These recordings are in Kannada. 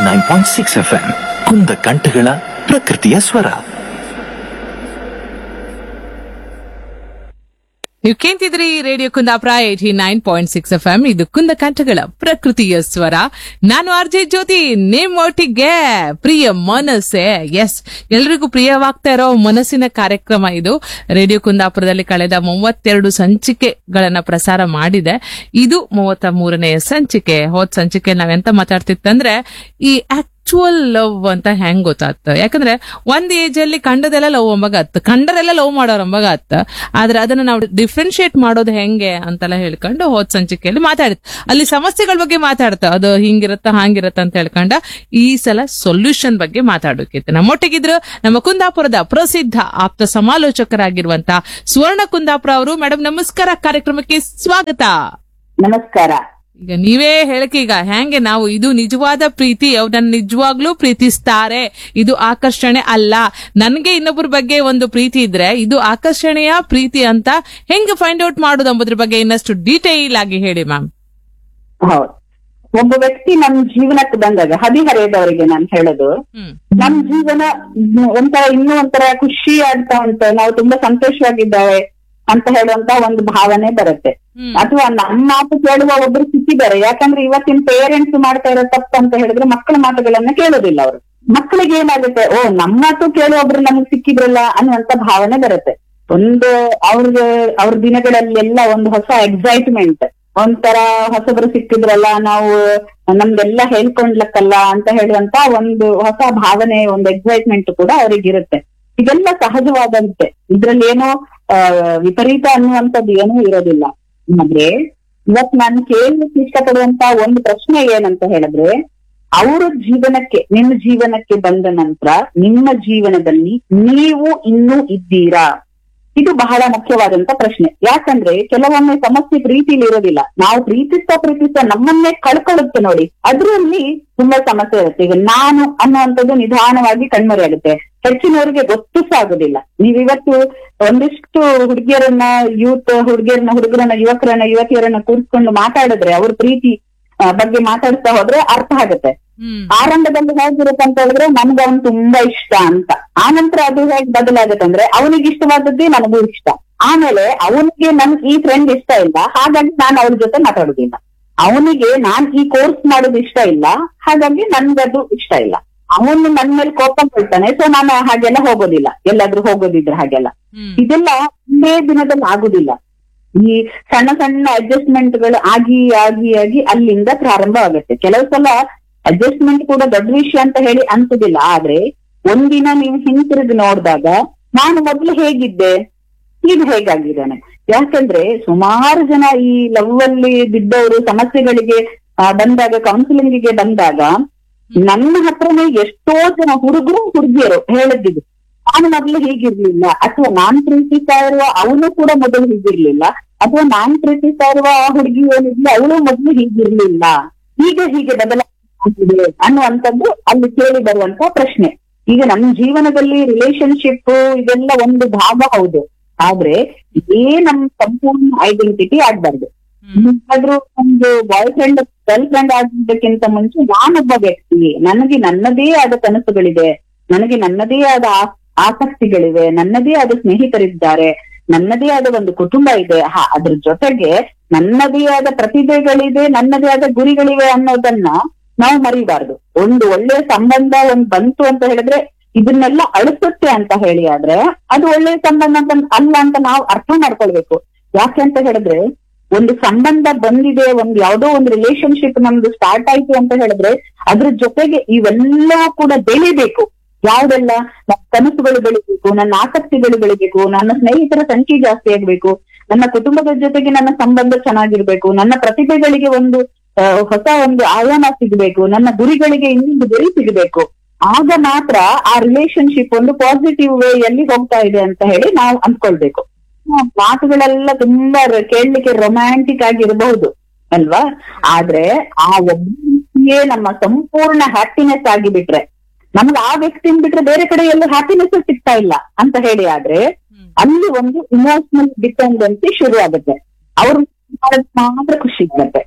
Nine point six F M Kunda ಕಂಠಗಳ ಪ್ರಕೃತಿಯ ಸ್ವರ ನೀವು ಕೇಂತಿದ್ರಿ radio Kundapura eighty nine point six F M ಇದು ಕುಂದ ಕಂಠಗಳ ಪ್ರಕೃತಿಯ ಸ್ವರ ನಾನು ಆರ್ಜೆ ಜ್ಯೋತಿ ನಿಮ್ಮೊಟ್ಟಿಗೆ ಪ್ರಿಯ ಮನಸ್ಸೆ ಎಸ್ ಎಲ್ರಿಗೂ ಪ್ರಿಯವಾಗ್ತಾ ಇರೋ ಮನಸ್ಸಿನ ಕಾರ್ಯಕ್ರಮ ಇದು ರೇಡಿಯೋ ಕುಂದಾಪುರದಲ್ಲಿ ಕಳೆದ ಮೂವತ್ತೆರಡು ಸಂಚಿಕೆಗಳನ್ನ ಪ್ರಸಾರ ಮಾಡಿದೆ ಇದು ಮೂವತ್ತ ಮೂರನೆಯ ಸಂಚಿಕೆ ಹೋದ್ ಸಂಚಿಕೆ ನಾವೆಂತ ಮಾತಾಡ್ತಿತ್ತಂದ್ರೆ ಈ ಆಕ್ಚುಯಲ್ ಲವ್ ಅಂತ ಹೆಂಗ್ ಗೊತ್ತಾಗ್ತ ಯಾಕಂದ್ರೆ ಒಂದ್ ಏಜ್ ಅಲ್ಲಿ ಕಂಡದೆಲ್ಲ ಲವ್ ಅಂಬಾಗ ಅತ್ತ ಕಂಡರೆಲ್ಲ ಲವ್ ಮಾಡೋರ್ ಅಂಬಾಗ ಅತ್ತ ಆದ್ರೆ ಅದನ್ನ ನಾವು ಡಿಫ್ರೆನ್ಶಿಯೇಟ್ ಮಾಡೋದು ಹೆಂಗೆ ಅಂತೆಲ್ಲ ಹೇಳ್ಕೊಂಡು ಹೋದ್ ಸಂಚಿಕೆಯಲ್ಲಿ ಮಾತಾಡಿತ್ ಅಲ್ಲಿ ಸಮಸ್ಯೆಗಳ ಬಗ್ಗೆ ಮಾತಾಡ್ತ ಅದು ಹಿಂಗಿರತ್ತ ಹಾಂಗಿರತ್ತ ಅಂತ ಹೇಳ್ಕೊಂಡ ಈ ಸಲ ಸೊಲ್ಯೂಷನ್ ಬಗ್ಗೆ ಮಾತಾಡೋಕಿತ್ತು ನಮ್ಮೊಟ್ಟಿಗಿದ್ರು ನಮ್ಮ ಕುಂದಾಪುರದ ಪ್ರಸಿದ್ಧ ಆಪ್ತ ಸಮಾಲೋಚಕರಾಗಿರುವಂತ ಸುವರ್ಣ ಕುಂದಾಪುರ ಅವರು ಮೇಡಮ್ ನಮಸ್ಕಾರ ಕಾರ್ಯಕ್ರಮಕ್ಕೆ ಸ್ವಾಗತ ನಮಸ್ಕಾರ ಈಗ ನೀವೇ ಹೇಳಕ್ಕೆ ಈಗ ಹೆಂಗೆ ನಾವು ಇದು ನಿಜವಾದ ಪ್ರೀತಿ ಅವ್ರನ್ನ ನಿಜವಾಗ್ಲೂ ಪ್ರೀತಿಸ್ತಾರೆ ಇದು ಆಕರ್ಷಣೆ ಅಲ್ಲ ನನ್ಗೆ ಇನ್ನೊಬ್ಬರ ಬಗ್ಗೆ ಒಂದು ಪ್ರೀತಿ ಇದ್ರೆ ಇದು ಆಕರ್ಷಣೆಯ ಪ್ರೀತಿ ಅಂತ ಹೆಂಗೆ ಫೈಂಡ್ ಔಟ್ ಮಾಡೋದು ಎಂಬುದ್ರ ಬಗ್ಗೆ ಇನ್ನಷ್ಟು ಡೀಟೇಲ್ ಆಗಿ ಹೇಳಿ ಮ್ಯಾಮ್ ಹೌದು ಒಬ್ಬ ವ್ಯಕ್ತಿ ನಮ್ ಜೀವನಕ್ಕೆ ಬಂದಾಗ ಹದಿಹರೆಯದವರಿಗೆ ನಾನು ಹೇಳೋದು ಹ್ಮ್ ನಮ್ ಜೀವನ ಇನ್ನು ಒಂಥರ ಇನ್ನೂ ಒಂಥರ ಖುಷಿ ಆಗ್ತಾ ಉಂಟು ನಾವು ತುಂಬಾ ಸಂತೋಷವಾಗಿದ್ದಾವೆ ಅಂತ ಹೇಳುವಂತ ಒಂದು ಭಾವನೆ ಬರುತ್ತೆ ಹ್ಮ್ ಅಥವಾ ನಮ್ಮ ಮಾತು ಕೇಳುವ ಒಬ್ರು ಸಿಕ್ಕಿದ್ದಾರೆ ಯಾಕಂದ್ರೆ ಇವತ್ತಿನ ಪೇರೆಂಟ್ಸ್ ಮಾಡ್ತಾ ಇರೋ ತಪ್ಪು ಅಂತ ಹೇಳಿದ್ರೆ ಮಕ್ಕಳ ಮಾತುಗಳನ್ನ ಕೇಳೋದಿಲ್ಲ ಅವರು ಮಕ್ಕಳಿಗೆ ಏನಾಗುತ್ತೆ ಓ ನಮ್ಮ ಮಾತು ಕೇಳುವ ಒಬ್ರು ನಮ್ಗೆ ಸಿಕ್ಕಿದ್ರಲ್ಲ ಅನ್ನುವಂತ ಭಾವನೆ ಬರುತ್ತೆ ಒಂದು ಅವ್ರಿಗೆ ಅವ್ರ ದಿನಗಳಲ್ಲೆಲ್ಲ ಒಂದು ಹೊಸ ಎಕ್ಸೈಟ್ಮೆಂಟ್ ಒಂಥರ ಹೊಸಬ್ರು ಸಿಕ್ಕಿದ್ರಲ್ಲ ನಾವು ನಮ್ದೆಲ್ಲ ಹೇಳ್ಕೊಂಡ್ಲಕ್ಕಲ್ಲ ಅಂತ ಹೇಳುವಂತ ಒಂದು ಹೊಸ ಭಾವನೆ ಒಂದು ಎಕ್ಸೈಟ್ಮೆಂಟ್ ಕೂಡ ಅವ್ರಿಗಿರುತ್ತೆ ಇದೆಲ್ಲ ಸಹಜವಾದಂತೆ ಇದ್ರಲ್ಲಿ ಏನೋ ಆ, ವಿಪರೀತ ಅನ್ನುವಂಥದ್ದು ಏನೂ ಇರೋದಿಲ್ಲ ಆದ್ರೆ ಇವತ್ ನಾನು ಕೇಳಲಿಕ್ಕೆ ಇಷ್ಟಪಡುವಂತ ಒಂದು ಪ್ರಶ್ನೆ ಏನಂತ ಹೇಳಿದ್ರೆ ಅವರ ಜೀವನಕ್ಕೆ ನಿಮ್ಮ ಜೀವನಕ್ಕೆ ಬಂದ ನಂತರ ನಿಮ್ಮ ಜೀವನದಲ್ಲಿ ನೀವು ಇನ್ನೂ ಇದ್ದೀರಾ ಇದು ಬಹಳ ಮುಖ್ಯವಾದಂತ ಪ್ರಶ್ನೆ ಯಾಕಂದ್ರೆ ಕೆಲವೊಮ್ಮೆ ಸಮಸ್ಯೆ ಪ್ರೀತಿಲಿ ಇರೋದಿಲ್ಲ ನಾವು ಪ್ರೀತಿಸ್ತಾ ಪ್ರೀತಿಸ್ತಾ ನಮ್ಮನ್ನೇ ಕಳ್ಕೊಳ್ಳುತ್ತೆ ನೋಡಿ ಅದ್ರಲ್ಲಿ ತುಂಬಾ ಸಮಸ್ಯೆ ಇರುತ್ತೆ ಈಗ ನಾನು ಅನ್ನುವಂಥದ್ದು ನಿಧಾನವಾಗಿ ಕಣ್ಮರೆಯಾಗುತ್ತೆ ಹೆಚ್ಚಿನವರಿಗೆ ಗೊತ್ತು ಸಹ ಆಗುದಿಲ್ಲ ನೀವಿವತ್ತು ಒಂದಿಷ್ಟು ಹುಡುಗಿಯರನ್ನ ಯೂತ್ ಹುಡುಗಿಯರನ್ನ ಹುಡುಗರನ್ನ ಯುವಕರನ್ನ ಯುವತಿಯರನ್ನ ಕೂರಿಸ್ಕೊಂಡು ಮಾತಾಡಿದ್ರೆ ಅವ್ರ ಪ್ರೀತಿ ಆ, ಬಗ್ಗೆ ಮಾತಾಡ್ತಾ ಹೋದ್ರೆ ಅರ್ಥ ಆಗುತ್ತೆ ಹ್ಮ್ ಆರಂಭದಲ್ಲಿ ಹೇಗಿರುತ್ತೆ ಅಂತ ಹೇಳಿದ್ರೆ ನನ್ಗೆ ಅವನು ತುಂಬಾ ಇಷ್ಟ ಅಂತ ಆನಂತರ ಅದು ಹೇಗೆ ಬದಲಾಗುತ್ತೆ ಅಂದ್ರೆ ಅವನಿಗೆ ಇಷ್ಟವಾದದ್ದೇ ನನಗೂ ಇಷ್ಟ ಆಮೇಲೆ ಅವನಿಗೆ ನನ್ ಈ ಫ್ರೆಂಡ್ ಇಷ್ಟ ಇಲ್ಲ ಹಾಗಾಗಿ ನಾನು ಅವ್ರ ಜೊತೆ ಮಾತಾಡುದಿಲ್ಲ ಅವನಿಗೆ ನಾನ್ ಈ ಕೋರ್ಸ್ ಮಾಡೋದು ಇಷ್ಟ ಇಲ್ಲ ಹಾಗಾಗಿ ನನ್ಗದು ಇಷ್ಟ ಇಲ್ಲ ಅವನು ನನ್ ಮೇಲೆ ಕೋಪ ಕೊಳ್ತಾನೆ ಸೊ ನಾನು ಹಾಗೆಲ್ಲ ಹೋಗೋದಿಲ್ಲ ಎಲ್ಲಾದ್ರೂ ಹೋಗೋದಿದ್ರೆ ಹಾಗೆಲ್ಲ ಹ್ಮ್ ಇದೆಲ್ಲ ಒಂದೇ ದಿನದಲ್ಲಿ ಆಗುದಿಲ್ಲ ಈ ಸಣ್ಣ ಸಣ್ಣ ಅಡ್ಜಸ್ಟ್ಮೆಂಟ್ ಗಳು ಆಗಿ ಆಗಿ ಆಗಿ ಅಲ್ಲಿಂದ ಪ್ರಾರಂಭ ಆಗುತ್ತೆ ಕೆಲವು ಸಲ ಅಡ್ಜಸ್ಟ್ಮೆಂಟ್ ಕೂಡ ದೊಡ್ಡ ವಿಷಯ ಅಂತ ಹೇಳಿ ಅನ್ಸುದಿಲ್ಲ ಆದ್ರೆ ಒಂದಿನ ನೀವು ಹಿಂತಿರುಗಿ ನೋಡಿದಾಗ ನಾನು ಮೊದ್ಲು ಹೇಗಿದ್ದೆ ಈಗ ಹೇಗಾಗಿದ್ದಾನೆ ಯಾಕಂದ್ರೆ ಸುಮಾರು ಜನ ಈ ಲವ್ ಅಲ್ಲಿ ಬಿದ್ದವರು ಸಮಸ್ಯೆಗಳಿಗೆ ಆ, ಬಂದಾಗ ಕೌನ್ಸಿಲಿಂಗ್ ಗೆ ಬಂದಾಗ ನನ್ನ ಹತ್ರನೇ ಎಷ್ಟೋ ಜನ ಹುಡುಗರು ಹುಡುಗಿಯರು ಹೇಳಿದ್ದು ನಾನು ಮೊದಲು ಹೀಗಿರ್ಲಿಲ್ಲ ಅಥವಾ ನಾನ್ ಪ್ರೀತಿಸ್ತಾ ಇರುವ ಅವನು ಕೂಡ ಮೊದಲು ಹೀಗಿರ್ಲಿಲ್ಲ ಅಥವಾ ನಾನ್ ಪ್ರೀತಿಸ್ತಾ ಇರುವ ಆ ಹುಡುಗಿ ಏನಿದ್ಲು ಅವಳು ಮೊದಲು ಹೀಗಿರ್ಲಿಲ್ಲ ಈಗ ಹೀಗೆ ಬದಲಾಗಿದೆ ಅನ್ನುವಂಥದ್ದು ಅಲ್ಲಿ ಕೇಳಿ ಬರುವಂತ ಪ್ರಶ್ನೆ ಈಗ ನಮ್ಮ ಜೀವನದಲ್ಲಿ ರಿಲೇಶನ್ಶಿಪ್ ಇದೆಲ್ಲ ಒಂದು ಭಾಗ ಹೌದು ಆದ್ರೆ ಇದೇ ನಮ್ ಸಂಪೂರ್ಣ ಐಡೆಂಟಿಟಿ ಆಗ್ಬಾರ್ದು ಯಾರಾದ್ರೂ ಒಂದು ಬಾಯ್ ಫ್ರೆಂಡ್ ಗರ್ಲ್ ಫ್ರೆಂಡ್ ಆಗೋದಕ್ಕಿಂತ ಮುಂಚೆ ನಾನೊಬ್ಬ ವ್ಯಕ್ತಿ ನನಗೆ ನನ್ನದೇ ಆದ ಕನಸುಗಳಿದೆ ನನಗೆ ನನ್ನದೇ ಆದ ಆ- ಆಸಕ್ತಿಗಳಿವೆ ನನ್ನದೇ ಆದ ಸ್ನೇಹಿತರಿದ್ದಾರೆ ನನ್ನದೇ ಆದ ಒಂದು ಕುಟುಂಬ ಇದೆ ಹ- ಅದ್ರ ಜೊತೆಗೆ ನನ್ನದೇ ಆದ ಪ್ರತಿಭೆಗಳಿದೆ ನನ್ನದೇ ಆದ ಗುರಿಗಳಿವೆ ಅನ್ನೋದನ್ನ ನಾವು ಮರಿಬಾರ್ದು ಒಂದು ಒಳ್ಳೆಯ ಸಂಬಂಧ ಒಂದ್ ಬಂತು ಅಂತ ಹೇಳಿದ್ರೆ ಇದನ್ನೆಲ್ಲ ಅಳಿಸುತ್ತೆ ಅಂತ ಹೇಳಿ ಆದ್ರೆ ಅದು ಒಳ್ಳೆಯ ಸಂಬಂಧ ಅಂತ ಅಲ್ಲ ಅಂತ ನಾವು ಅರ್ಥ ಮಾಡ್ಕೊಳ್ಬೇಕು ಯಾಕೆ ಅಂತ ಹೇಳಿದ್ರೆ ಒಂದು ಸಂಬಂಧ ಬಂದಿದೆ ಒಂದ್ ಯಾವ್ದೋ ಒಂದು ರಿಲೇಶನ್ಶಿಪ್ ನಮ್ದು ಸ್ಟಾರ್ಟ್ ಆಯ್ತು ಅಂತ ಹೇಳಿದ್ರೆ ಅದ್ರ ಜೊತೆಗೆ ಇವೆಲ್ಲ ಕೂಡ ಬೆಳಿಬೇಕು ಯಾವ್ದೆಲ್ಲ ನನ್ನ ಕನಸುಗಳು ಬೆಳಿಬೇಕು ನನ್ನ ಆಸಕ್ತಿಗಳು ಬೆಳಿಬೇಕು ನನ್ನ ಸ್ನೇಹಿತರ ಸಂಖ್ಯೆ ಜಾಸ್ತಿ ಆಗ್ಬೇಕು ನನ್ನ ಕುಟುಂಬದ ಜೊತೆಗೆ ನನ್ನ ಸಂಬಂಧ ಚೆನ್ನಾಗಿರ್ಬೇಕು ನನ್ನ ಪ್ರತಿಭೆಗಳಿಗೆ ಒಂದು ಆ, ಹೊಸ ಒಂದು ಆಯಾಮ ಸಿಗಬೇಕು ನನ್ನ ಗುರಿಗಳಿಗೆ ಇನ್ನೊಂದು ಗುರಿ ಸಿಗಬೇಕು ಆಗ ಮಾತ್ರ ಆ ರಿಲೇಶನ್ಶಿಪ್ ಒಂದು ಪಾಸಿಟಿವ್ ವೇಯಲ್ಲಿ ಹೋಗ್ತಾ ಇದೆ ಅಂತ ಹೇಳಿ ನಾವು ಅನ್ಕೊಳ್ಬೇಕು ಆ ಮಾತುಗಳೆಲ್ಲ ತುಂಬಾ ರ- ಕೇಳ್ಲಿಕ್ಕೆ ರೊಮ್ಯಾಂಟಿಕ್ ಆಗಿರಬಹುದು ಅಲ್ವಾ ಆದ್ರೆ ಆ ಒಬ್ಬನಿಗೆ ನಮ್ಮ ಸಂಪೂರ್ಣ ಹ್ಯಾಪಿನೆಸ್ ಆಗಿಬಿಟ್ರೆ ನಮ್ಗೆ ಆ ವ್ಯಕ್ತಿನ ಬಿಟ್ರೆ ಬೇರೆ ಕಡೆ ಎಲ್ಲೂ ಹ್ಯಾಪಿನೆಸ್ ಸಿಗ್ತಾ ಇಲ್ಲ ಅಂತ ಹೇಳಿ ಆದ್ರೆ ಅಲ್ಲಿ ಒಂದು ಇಮೋಷನಲ್ ಡಿಪೆಂಡೆನ್ಸಿ ಶುರು ಆಗುತ್ತೆ ಅವ್ರು ಮಾತ್ರ ಖುಷಿ ಆಗುತ್ತೆ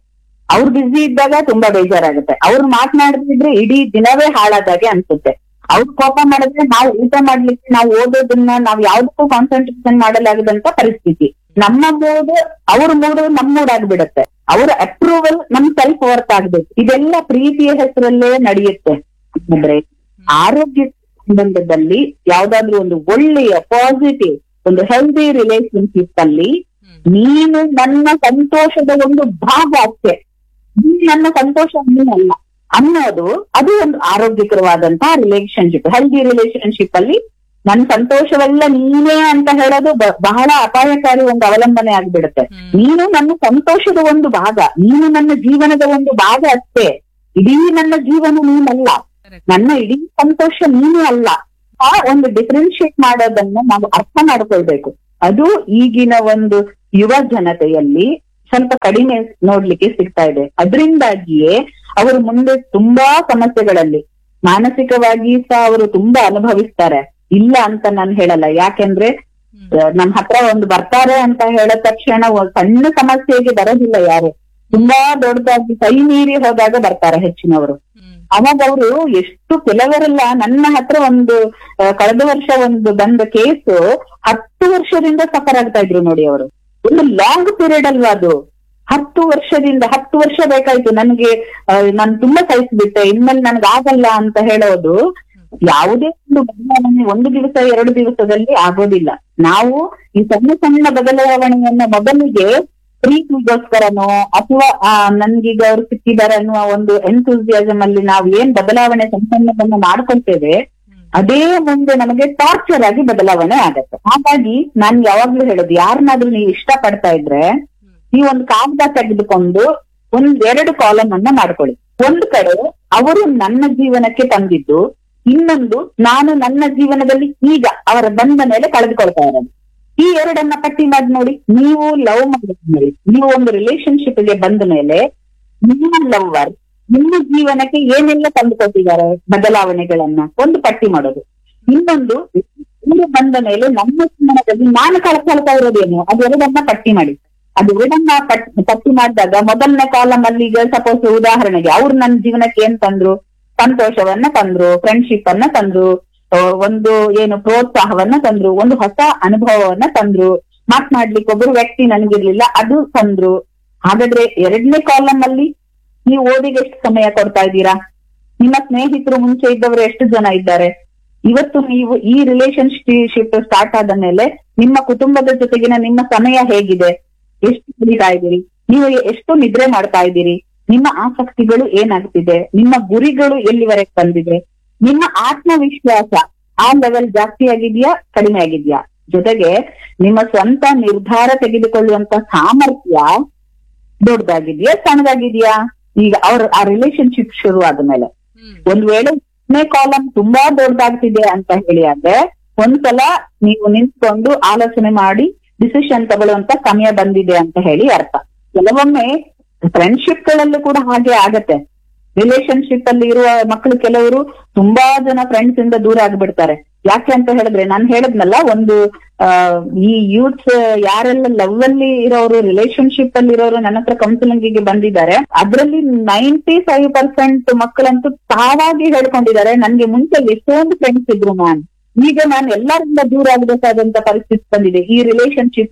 ಅವ್ರು ಬ್ಯುಸಿ ಇದ್ದಾಗ ತುಂಬಾ ಬೇಜಾರಾಗುತ್ತೆ ಅವ್ರು ಮಾತನಾಡ್ತಿದ್ರೆ ಇಡೀ ದಿನವೇ ಹಾಳಾದಾಗೆ ಅನ್ಸುತ್ತೆ ಅವ್ರು ಕೋಪ ಮಾಡಿದ್ರೆ ನಾವು ಊಟ ಮಾಡ್ಲಿಕ್ಕೆ ನಾವು ಓದೋದನ್ನ ನಾವು ಯಾವ್ದಕ್ಕೂ ಕಾನ್ಸಂಟ್ರೇಷನ್ ಮಾಡಲಾಗದಂತ ಪರಿಸ್ಥಿತಿ ನಮ್ಮ ಮೂಡ್ ಅವ್ರ ಮೂಡ್ ನಮ್ ಮೂಡ್ ಆಗ್ಬಿಡುತ್ತೆ ಅವ್ರ ಅಪ್ರೂವಲ್ ನಮ್ ಸೆಲ್ಫ್ ವರ್ತ್ ಆಗ್ಬೇಕು ಇದೆಲ್ಲ ಪ್ರೀತಿಯ ಹೆಸರಲ್ಲೇ ನಡೆಯುತ್ತೆ ಅಂದ್ರೆ ಆರೋಗ್ಯ ಸಂಬಂಧದಲ್ಲಿ ಯಾವ್ದಾದ್ರು ಒಂದು ಒಳ್ಳೆಯ ಪಾಸಿಟಿವ್ ಒಂದು ಹೆಲ್ದಿ ರಿಲೇಶನ್ಶಿಪ್ ಅಲ್ಲಿ ನೀನು ನನ್ನ ಸಂತೋಷದ ಒಂದು ಭಾಗ ಅಷ್ಟೇ ನೀನು ನನ್ನ ಸಂತೋಷ ನೀನಲ್ಲ ಅನ್ನೋದು ಅದು ಒಂದು ಆರೋಗ್ಯಕರವಾದಂತಹ ರಿಲೇಶನ್ಶಿಪ್ ಹೆಲ್ದಿ ರಿಲೇಶನ್ಶಿಪ್ ಅಲ್ಲಿ ನನ್ನ ಸಂತೋಷವೆಲ್ಲ ನೀನೇ ಅಂತ ಹೇಳೋದು ಬ- ಬಹಳ ಅಪಾಯಕಾರಿ ಒಂದು ಅವಲಂಬನೆ ಆಗ್ಬಿಡುತ್ತೆ ನೀನು ನನ್ನ ಸಂತೋಷದ ಒಂದು ಭಾಗ ನೀನು ನನ್ನ ಜೀವನದ ಒಂದು ಭಾಗ ಅಷ್ಟೇ ಇಡೀ ನನ್ನ ಜೀವನ ನೀನಲ್ಲ ನನ್ನ ಇಡೀ ಸಂತೋಷ ನೀನು ಅಲ್ಲ ಆ ಒಂದು ಡಿಫ್ರೆನ್ಶಿಯೇಟ್ ಮಾಡೋದನ್ನ ನಾವು ಅರ್ಥ ಮಾಡ್ಕೊಳ್ಬೇಕು ಅದು ಈಗಿನ ಒಂದು ಯುವ ಜನತೆಯಲ್ಲಿ ಸ್ವಲ್ಪ ಕಡಿಮೆ ನೋಡ್ಲಿಕ್ಕೆ ಸಿಗ್ತಾ ಇದೆ ಅದರಿಂದಾಗಿಯೇ ಅವರು ಮುಂದೆ ತುಂಬಾ ಸಮಸ್ಯೆಗಳಲ್ಲಿ ಮಾನಸಿಕವಾಗಿ ಸಹ ಅವರು ತುಂಬಾ ಅನುಭವಿಸ್ತಾರೆ ಇಲ್ಲ ಅಂತ ನಾನು ಹೇಳಲ್ಲ ಯಾಕೆಂದ್ರೆ ಆ, ನಮ್ ಹತ್ರ ಒಂದು ಬರ್ತಾರೆ ಅಂತ ಹೇಳಿದ ತಕ್ಷಣ ಒಂದ್ ಸಣ್ಣ ಸಮಸ್ಯೆಗೆ ಬರೋದಿಲ್ಲ ಯಾರು ತುಂಬಾ ದೊಡ್ಡದಾಗಿ ಕೈ ಮೀರಿ ಹೋದಾಗ ಬರ್ತಾರೆ ಹೆಚ್ಚಿನವರು ಅವಾಗ ಅವರು ಎಷ್ಟು ಕೆಲವರೆಲ್ಲ ನನ್ನ ಹತ್ರ ಒಂದು ಆ, ಕಳೆದ ವರ್ಷ ಒಂದು ಬಂದ ಕೇಸು ಹತ್ತು ವರ್ಷದಿಂದ ಸಫರ್ ಆಗ್ತಾ ಇದ್ರು ನೋಡಿ ಅವರು ಒಂದು ಲಾಂಗ್ ಪೀರಿಯಡ್ ಅಲ್ವಾ ಅದು ಹತ್ತು ವರ್ಷದಿಂದ ಹತ್ತು ವರ್ಷ ಬೇಕಾಯ್ತು ನನ್ಗೆ ನಾನು ತುಂಬಾ ಸಹಿಸ್ಬಿಟ್ಟೆ ಇನ್ಮೇಲೆ ನನ್ಗೆ ಆಗಲ್ಲ ಅಂತ ಹೇಳೋದು ಯಾವುದೇ ಒಂದು ಬದಲಾವಣೆ ಒಂದು ದಿವಸ ಎರಡು ದಿವಸದಲ್ಲಿ ಆಗೋದಿಲ್ಲ ನಾವು ಈ ಸಣ್ಣ ಸಣ್ಣ ಬದಲಾವಣೆಯನ್ನ ಮೊದಲಿಗೆ ಪ್ರೀತಿಗೋಸ್ಕರನೋ ಅಥವಾ ಆ, ನನ್ಗೀಗ ಅವ್ರು ಸಿಕ್ಕಿದ್ದಾರೆ ಅನ್ನುವ ಒಂದು ಎಂತೂಸಿಯಾಸಮ್ ಅಲ್ಲಿ ನಾವು ಏನ್ ಬದಲಾವಣೆ ಸಂಪನ್ನವನ್ನ ಮಾಡ್ಕೊಳ್ತೇವೆ ಅದೇ ಮುಂದೆ ನಮಗೆ ಟಾರ್ಚರ್ ಆಗಿ ಬದಲಾವಣೆ ಆಗತ್ತೆ ಹಾಗಾಗಿ ನಾನ್ ಯಾವಾಗ್ಲೂ ಹೇಳೋದು ಯಾರನ್ನಾದ್ರೂ ನೀವು ಇಷ್ಟ ಪಡ್ತಾ ಇದ್ರೆ ನೀವು ಒಂದು ಕಾಗದ ತೆಗೆದುಕೊಂಡು ಒಂದ್ ಎರಡು ಕಾಲಮ್ ಅನ್ನ ಮಾಡ್ಕೊಳ್ಳಿ ಒಂದ್ ಕಡೆ ಅವರು ನನ್ನ ಜೀವನಕ್ಕೆ ತಂದಿದ್ದು ಇನ್ನೊಂದು ನಾನು ನನ್ನ ಜೀವನದಲ್ಲಿ ಈಗ ಅವರ ಬಂದ ಮೇಲೆ ಕಳೆದುಕೊಳ್ತಾ ಇರೋದು ಈ ಎರಡನ್ನ ಪಟ್ಟಿ ಮಾಡಿ ನೋಡಿ ನೀವು ಲವ್ ಮಾಡಿದ್ಮೇಲೆ ನೀವು ಒಂದು ರಿಲೇಶನ್ಶಿಪ್ ಗೆ ಬಂದ ಮೇಲೆ ನಿಮ್ಮ ಲವ್ವರ್ ನಿಮ್ಮ ಜೀವನಕ್ಕೆ ಏನೆಲ್ಲ ತಂದುಕೊಟ್ಟಿದ್ದಾರೆ ಬದಲಾವಣೆಗಳನ್ನ ಒಂದು ಪಟ್ಟಿ ಮಾಡೋದು ಇನ್ನೊಂದು ಇವರು ಬಂದ ಮೇಲೆ ನಮ್ಮ ಜೀವನದಲ್ಲಿ ನಾನು ಕಳ್ಕೊಳ್ತಾ ಇರೋದೇನು ಅದೆರಡನ್ನ ಪಟ್ಟಿ ಮಾಡಿ ಅದೆರಡನ್ನ ಪಟ್- ಪಟ್ಟಿ ಮಾಡಿದಾಗ ಮೊದಲನೇ ಕಾಲಮ್ ಅಲ್ಲಿ ಈಗ ಸಪೋಸ್ ಉದಾಹರಣೆಗೆ ಅವ್ರು ನನ್ನ ಜೀವನಕ್ಕೆ ಏನ್ ತಂದ್ರು ಸಂತೋಷವನ್ನ ತಂದ್ರು ಫ್ರೆಂಡ್ಶಿಪ್ ಅನ್ನ ತಂದ್ರು ಆ, ಒಂದು ಏನು ಪ್ರೋತ್ಸಾಹವನ್ನ ತಂದ್ರು ಒಂದು ಹೊಸ ಅನುಭವವನ್ನ ತಂದ್ರು ಮಾತನಾಡ್ಲಿಕ್ಕೆ ಒಬ್ಬರು ವ್ಯಕ್ತಿ ನನಗಿರ್ಲಿಲ್ಲ ಅದು ತಂದ್ರು ಹಾಗಾದ್ರೆ ಎರಡನೇ ಕಾಲಮ್ ಅಲ್ಲಿ ನೀವು ಓದಿಗೆ ಎಷ್ಟು ಸಮಯ ಕೊಡ್ತಾ ಇದ್ದೀರಾ ನಿಮ್ಮ ಸ್ನೇಹಿತರು ಮುಂಚೆ ಇದ್ದವರು ಎಷ್ಟು ಜನ ಇದ್ದಾರೆ ಇವತ್ತು ನೀವು ಈ ರಿಲೇಶನ್ಶಿಪ್ ಸ್ಟಾರ್ಟ್ ಆದ ಮೇಲೆ ನಿಮ್ಮ ಕುಟುಂಬದ ಜೊತೆಗಿನ ನಿಮ್ಮ ಸಮಯ ಹೇಗಿದೆ ಎಷ್ಟು ಕಳೀತಾ ಇದ್ದೀರಿ ನೀವು ಎಷ್ಟು ನಿದ್ರೆ ಮಾಡ್ತಾ ಇದ್ದೀರಿ ನಿಮ್ಮ ಆಸಕ್ತಿಗಳು ಏನಾಗ್ತಿದೆ ನಿಮ್ಮ ಗುರಿಗಳು ಎಲ್ಲಿವರೆಗೆ ಬಂದಿದೆ ನಿಮ್ಮ ಆತ್ಮವಿಶ್ವಾಸ ಆ ಲೆವೆಲ್ ಜಾಸ್ತಿ ಆಗಿದ್ಯಾ ಕಡಿಮೆ ಆಗಿದ್ಯಾ ಜೊತೆಗೆ ನಿಮ್ಮ ಸ್ವಂತ ನಿರ್ಧಾರ ತೆಗೆದುಕೊಳ್ಳುವಂತ ಸಾಮರ್ಥ್ಯ ದೊಡ್ಡದಾಗಿದ್ಯಾ ಸಣ್ಣದಾಗಿದ್ಯಾ ಈಗ ಅವ್ರ ಆ ರಿಲೇಶನ್ಶಿಪ್ ಶುರು ಆದ್ಮೇಲೆ ಒಂದ್ ವೇಳೆ ಒಂದನೇ ಕಾಲಂ ತುಂಬಾ ದೊಡ್ಡದಾಗ್ತಿದೆ ಅಂತ ಹೇಳಿ ಆದ್ರೆ ಒಂದ್ಸಲ ನೀವು ನಿಂತ್ಕೊಂಡು ಆಲೋಚನೆ ಮಾಡಿ ಡಿಸಿಷನ್ ತಗೊಳ್ಳುವಂತ ಸಮಯ ಬಂದಿದೆ ಅಂತ ಹೇಳಿ ಅರ್ಥ ಕೆಲವೊಮ್ಮೆ ಫ್ರೆಂಡ್ಶಿಪ್ ಗಳಲ್ಲೂ ಕೂಡ ಹಾಗೆ ಆಗತ್ತೆ ರಿಲೇಶನ್ಶಿಪ್ ಅಲ್ಲಿ ಇರುವ ಮಕ್ಕಳು ಕೆಲವರು ತುಂಬಾ ಜನ ಫ್ರೆಂಡ್ಸ್ ಇಂದ ದೂರ ಆಗ್ಬಿಡ್ತಾರೆ ಯಾಕೆ ಅಂತ ಹೇಳಿದ್ರೆ ನಾನು ಹೇಳದ್ನಲ್ಲ ಒಂದು ಆ, ಈ ಯೂತ್ಸ್ ಯಾರೆಲ್ಲ ಲವ್ ಅಲ್ಲಿ ಇರೋರು ರಿಲೇಶನ್ಶಿಪ್ ಅಲ್ಲಿ ಇರೋರು ನನ್ನ ಹತ್ರ ಕೌನ್ಸಿಲಿಂಗ್ ಗೆ ಬಂದಿದ್ದಾರೆ ಅದ್ರಲ್ಲಿ ನೈಂಟಿ ಫೈವ್ ಪರ್ಸೆಂಟ್ ಮಕ್ಕಳಂತೂ ತಾವಾಗಿ ಹೇಳ್ಕೊಂಡಿದ್ದಾರೆ ನನ್ಗೆ ಮುಂಚೆ ಎಷ್ಟೊಂದು ಫ್ರೆಂಡ್ಸ್ ಇದ್ರು ಮ್ಯಾಮ್ ಈಗ ನಾನು ಎಲ್ಲರಿಂದ ದೂರ ಆಗಬೇಕಾದಂತ ಪರಿಸ್ಥಿತಿ ಬಂದಿದೆ ಈ ರಿಲೇಶನ್ಶಿಪ್